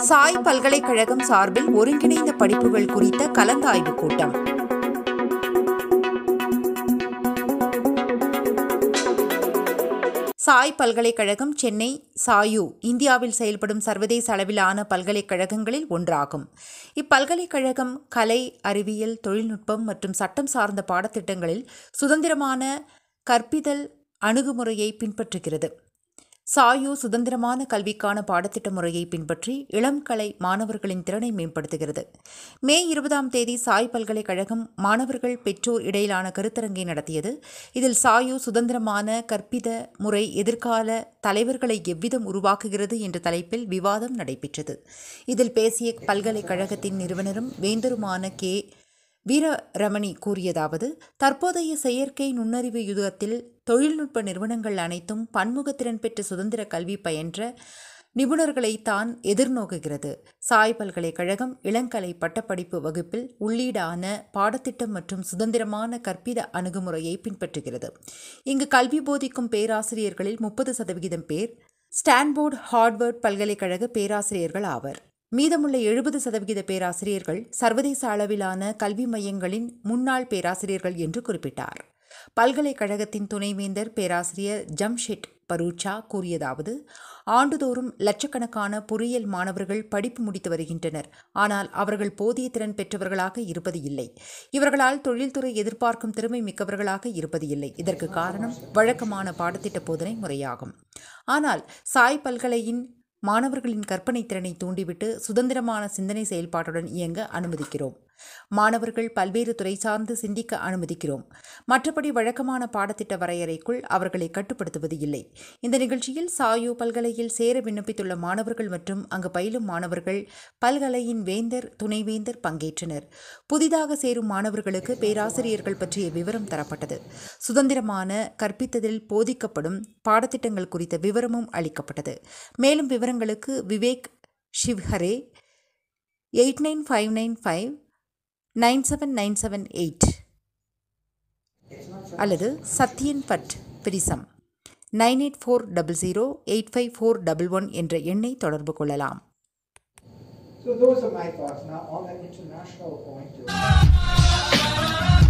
சாய் பல்கலைக்கழகம் சார்பில் ஒருங்கிணைந்த படிப்புகள் குறித்த கலந்தாய்வு கூட்டம் சாய் பல்கலைக்கழகம் சென்னை சாயு இந்தியாவில் செயல்படும் சர்வதேச அளவிலான பல்கலைக்கழகங்களில் ஒன்றாகும் இப்பல்கலைக்கழகம் கலை அறிவியல் தொழில்நுட்பம் மற்றும் சட்டம் சார்ந்த பாடத்திட்டங்களில் சுதந்திரமான கற்பிதல் அணுகுமுறையை பின்பற்றுகிறது சாயு சுதந்திரமான கல்விக்கான பாடத்திட்ட முறையை பின்பற்றி இளம் கலை மாணவர்களின் திறனை மேம்படுத்துகிறது மே இருபதாம் தேதி சாய் பல்கலைக்கழகம் மாணவர்கள் பெற்றோர் இடையிலான கருத்தரங்கை நடத்தியது இதில் சாயு சுதந்திரமான கற்பித முறை எதிர்கால தலைவர்களை எவ்விதம் உருவாக்குகிறது என்ற தலைப்பில் விவாதம் நடைபெற்றது இதில் பேசிய பல்கலைக்கழகத்தின் நிறுவனரும் வேந்தருமான கே வீரரமணி கூறியதாவது தற்போதைய செயற்கை நுண்ணறிவு யுகத்தில் தொழில்நுட்ப நிறுவனங்கள் அனைத்தும் பன்முகத்திறன் பெற்ற சுதந்திர கல்வி பயின்ற நிபுணர்களை தான் எதிர்நோக்குகிறது சாய் பல்கலைக்கழகம் இளங்கலை பட்டப்படிப்பு வகுப்பில் உள்ளீடான பாடத்திட்டம் மற்றும் சுதந்திரமான கற்பித அணுகுமுறையை பின்பற்றுகிறது இங்கு கல்வி போதிக்கும் பேராசிரியர்களில் முப்பது சதவிகிதம் பேர் ஸ்டான்போர்ட் ஹார்ட்வர்ட் பல்கலைக்கழக பேராசிரியர்கள் ஆவர் மீதமுள்ள எழுபது சதவிகித பேராசிரியர்கள் சர்வதேச அளவிலான கல்வி மையங்களின் முன்னாள் பேராசிரியர்கள் என்று குறிப்பிட்டார் பல்கலைக்கழகத்தின் துணைவேந்தர் பேராசிரியர் ஜம்ஷெட் பரூச்சா கூறியதாவது ஆண்டுதோறும் லட்சக்கணக்கான பொறியியல் மாணவர்கள் படிப்பு முடித்து வருகின்றனர் ஆனால் அவர்கள் போதிய திறன் பெற்றவர்களாக இருப்பது இல்லை இவர்களால் தொழில்துறை எதிர்பார்க்கும் திறமை மிக்கவர்களாக இருப்பது இல்லை இதற்கு காரணம் வழக்கமான பாடத்திட்ட போதனை முறையாகும் ஆனால் சாய் பல்கலையின் மாணவர்களின் கற்பனை திறனை தூண்டிவிட்டு சுதந்திரமான சிந்தனை செயல்பாட்டுடன் இயங்க அனுமதிக்கிறோம் மாணவர்கள் பல்வேறு துறை சார்ந்து சிந்திக்க அனுமதிக்கிறோம் மற்றபடி வழக்கமான பாடத்திட்ட வரையறைக்குள் அவர்களை கட்டுப்படுத்துவது இல்லை இந்த நிகழ்ச்சியில் சாயு பல்கலையில் சேர விண்ணப்பித்துள்ள மாணவர்கள் மற்றும் அங்கு பயிலும் மாணவர்கள் பல்கலையின் வேந்தர் துணைவேந்தர் பங்கேற்றனர் புதிதாக சேரும் மாணவர்களுக்கு பேராசிரியர்கள் பற்றிய விவரம் தரப்பட்டது சுதந்திரமான கற்பித்ததில் போதிக்கப்படும் பாடத்திட்டங்கள் குறித்த விவரமும் அளிக்கப்பட்டது மேலும் விவரங்களுக்கு Vivek Shivhare eight nine five nine five nine seven nine seven eight அல்லது சத்யன் பட் பிரிசம் nine eight four double zero eight five four double one என்ற எண்ணை தொடர்பு கொள்ளலாம் So those are my thoughts. Now on the international point.